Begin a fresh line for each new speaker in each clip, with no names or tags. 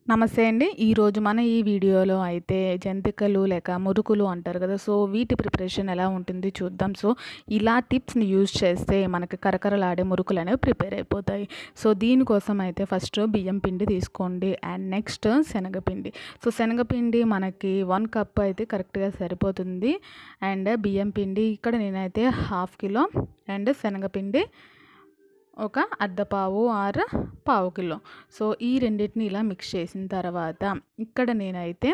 నమస్తే అండి. ఈరోజు మన ఈ వీడియోలో అయితే జంతికలు లేక మురుకులు అంటారు కదా! సో, వీటి ప్రిపరేషన్ ఎలా ఉంటుంది చూద్దాం. సో, ఇలా టిప్స్‌ని యూజ్ చేస్తే మనకి కరకరలాడే మురుకులనేవి ప్రిపేర్ అయిపోతాయి. సో, దీనికోసం అయితే ఫస్ట్ బియ్యం పిండి తీసుకోండి. అండ్ నెక్స్ట్ శనగపిండి. సో, శనగపిండి మనకి 1 కప్ అయితే కరెక్ట్‌గా సరిపోతుంది. అండ్ బియ్యం పిండి ఇక్కడ నేనైతే హాఫ్ కిలో అండ్ శనగపిండి ఒక అర్ధపావు ఆర్ పావు కిలో. సో, ఈ రెండిటిని ఇలా మిక్స్ చేసిన తర్వాత ఇక్కడ నేనైతే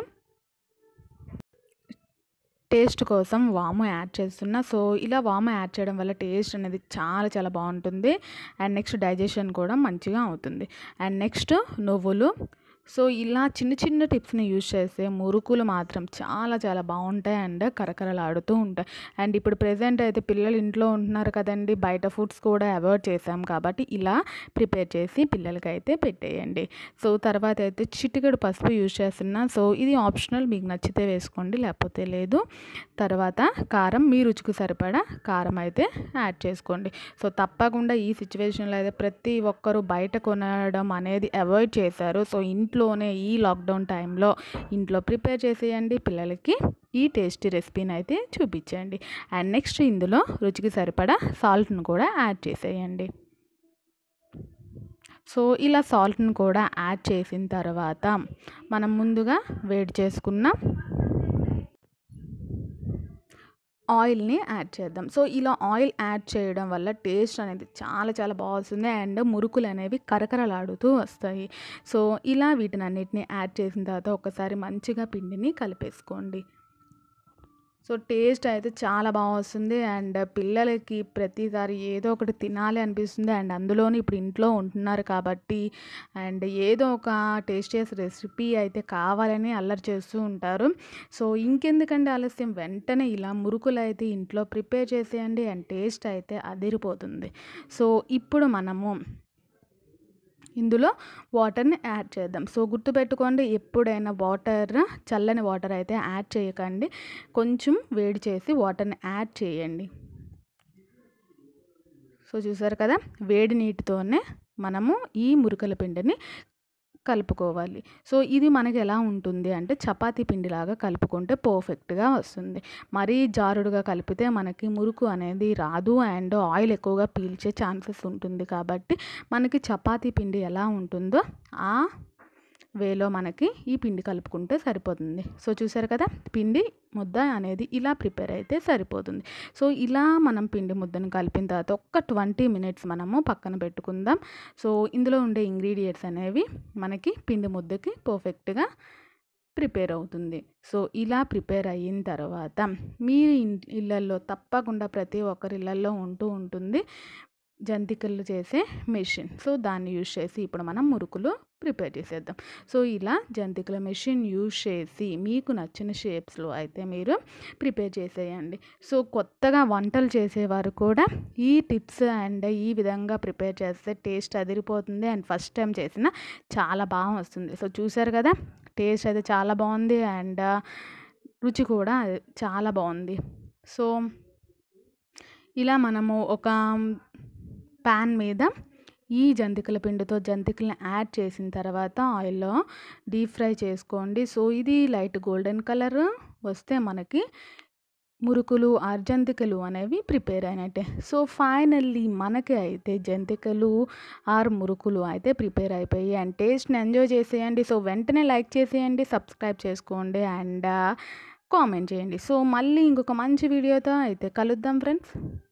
టేస్ట్ కోసం వాము యాడ్ చేస్తున్నా. సో, ఇలా వాము యాడ్ చేయడం వల్ల టేస్ట్ అనేది చాలా చాలా బావుంటుంది. అండ్ నెక్స్ట్ డైజెషన్ కూడా మంచిగా అవుతుంది. అండ్ నెక్స్ట్ నువ్వులు. సో, ఇలా చిన్న చిన్న టిప్స్‌ని యూజ్ చేస్తే మురుకులు మాత్రం చాలా చాలా బావుంటాయి అండ్ కరకరలాడుతూ ఉంటాయి. అండ్ ఇప్పుడు ప్రెజెంట్ అయితే పిల్లలు ఇంట్లో ఉంటున్నారు కదండీ! బయట ఫుడ్స్ కూడా అవాయిడ్ చేసాం కాబట్టి ఇలా ప్రిపేర్ చేసి పిల్లలకైతే పెట్టేయండి. సో, తర్వాత అయితే చిటికెడు పసుపు యూజ్ చేస్తున్నా. సో, ఇది ఆప్షనల్ మీకు నచ్చితే వేసుకోండి లేకపోతే లేదు. తర్వాత కారం మీ రుచికి సరిపడా కారం అయితే యాడ్ చేసుకోండి. సో, తప్పకుండా ఈ సిట్యుయేషన్‌లో అయితే ప్రతి ఒక్కరు బయట కొనడం అనేది అవాయిడ్ చేశారు. సో, ఇంట్లోనే ఈ లాక్‌డౌన్ టైంలో ఇంట్లో ప్రిపేర్ చేసేయండి. పిల్లలకి ఈ టేస్టీ రెసిపీని అయితే చూపించండి. అండ్ నెక్స్ట్ ఇందులో రుచికి సరిపడా సాల్ట్‌ని కూడా యాడ్ చేసేయండి. సో, ఇలా సాల్ట్‌ని కూడా యాడ్ చేసిన తర్వాత మనం ముందుగా వేడి చేసుకున్న ఆయిల్‌ని యాడ్ చేద్దాం. సో, ఇలా ఆయిల్ యాడ్ చేయడం వల్ల టేస్ట్ అనేది చాలా చాలా బా వస్తుంది. అండ్ మురుకులనేవి కరకరలాడుతూ వస్తాయి. సో, ఇలా వీటినన్నిటిని యాడ్ చేసిన తర్వాత ఒకసారి మంచిగా పిండిని కలిపేసుకోండి. సో, టేస్ట్ అయితే చాలా బా వస్తుంది. అండ్ పిల్లలకి ప్రతిసారి ఏదో ఒకటి తినాలి అనిపిస్తుంది. అండ్ అందులోను ఇప్పుడు ఇంట్లో ఉంటున్నారు కాబట్టి అండ్ ఏదో ఒక టేస్టీయస్ రెసిపీ అయితే కావాలని అల్లరి చేస్తూ ఉంటారు. సో, ఇంకెందుకండి ఆలస్యం వెంటనే ఇలా మురుకులైతే ఇంట్లో ప్రిపేర్ చేసేయండి. అండ్ టేస్ట్ అయితే అదిరిపోతుంది. సో, ఇప్పుడు మనము ఇందులో వాటర్‌ని యాడ్ చేద్దాం. సో, గుర్తుపెట్టుకోండి ఎప్పుడైనా వాటర్ చల్లని వాటర్ అయితే యాడ్ చేయకండి. కొంచెం వేడి చేసి వాటర్‌ని యాడ్ చేయండి. సో, చూసారు కదా! వేడి నీటితోనే మనము ఈ మురుకుల పిండిని కలుపుకోవాలి. సో, ఇది మనకి ఎలా ఉంటుంది అంటే చపాతీ పిండిలాగా కలుపుకుంటే పర్ఫెక్ట్‌గా వస్తుంది. మరీ జారుడుగా కలిపితే మనకి మురుకు అనేది రాదు. అండ్ ఆయిల్ ఎక్కువగా పీల్చే ఛాన్సెస్ ఉంటుంది కాబట్టి మనకి చపాతీ పిండి ఎలా ఉంటుందో ఆ వేలో మనకి ఈ పిండి కలుపుకుంటే సరిపోతుంది. సో, చూసారు కదా! పిండి ముద్ద అనేది ఇలా ప్రిపేర్ అయితే సరిపోతుంది. సో, ఇలా మనం పిండి ముద్దను కలిపిన తర్వాత ఒక్క 20 మినిట్స్ మనము పక్కన పెట్టుకుందాం. సో, ఇందులో ఉండే ఇంగ్రీడియెంట్స్ అనేవి మనకి పిండి ముద్దకి పర్ఫెక్ట్‌గా ప్రిపేర్ అవుతుంది. సో, ఇలా ప్రిపేర్ అయిన తర్వాత మీ ఇన్ ఇళ్లల్లో తప్పకుండా ప్రతి ఒక్కరి ఇళ్లల్లో ఉంటూ ఉంటుంది జంతికలు చేసే మెషిన్. సో, దాన్ని యూజ్ చేసి ఇప్పుడు మనం మురుకులు ప్రిపేర్ చేసేద్దాం. సో, ఇలా జంతికల మెషిన్ యూజ్ చేసి మీకు నచ్చిన షేప్స్‌లో అయితే మీరు ప్రిపేర్ చేసేయండి. సో, కొత్తగా వంటలు చేసేవారు కూడా ఈ టిప్స్ అండ్ ఈ విధంగా ప్రిపేర్ చేస్తే టేస్ట్ అదిరిపోతుంది. అండ్ ఫస్ట్ టైం చేసినా చాలా బా వస్తుంది. సో, చూసారు కదా! టేస్ట్ అయితే చాలా బావుంది. అండ్ రుచి కూడా చాలా బావుంది. సో, ఇలా మనము ఒక పాన్ మీద ఈ జంతికల పిండితో జంతికలని యాడ్ చేసిన తర్వాత ఆయిల్‌లో డీప్ ఫ్రై చేసుకోండి. సో, ఇది లైట్ గోల్డెన్ కలర్ వస్తే మనకి మురుకులు ఆర్ జంతికలు అనేవి ప్రిపేర్ అయినట్టే. సో, ఫైనల్లీ మనకి అయితే జంతికలు ఆర్ మురుకులు అయితే ప్రిపేర్ అయిపోయాయి. అండ్ టేస్ట్‌ని ఎంజాయ్ చేసేయండి. సో, వెంటనే లైక్ చేసేయండి. సబ్స్క్రైబ్ చేసుకోండి. అండ్ కామెంట్ చేయండి. సో, మళ్ళీ ఇంకొక మంచి వీడియోతో అయితే కలుద్దాం ఫ్రెండ్స్.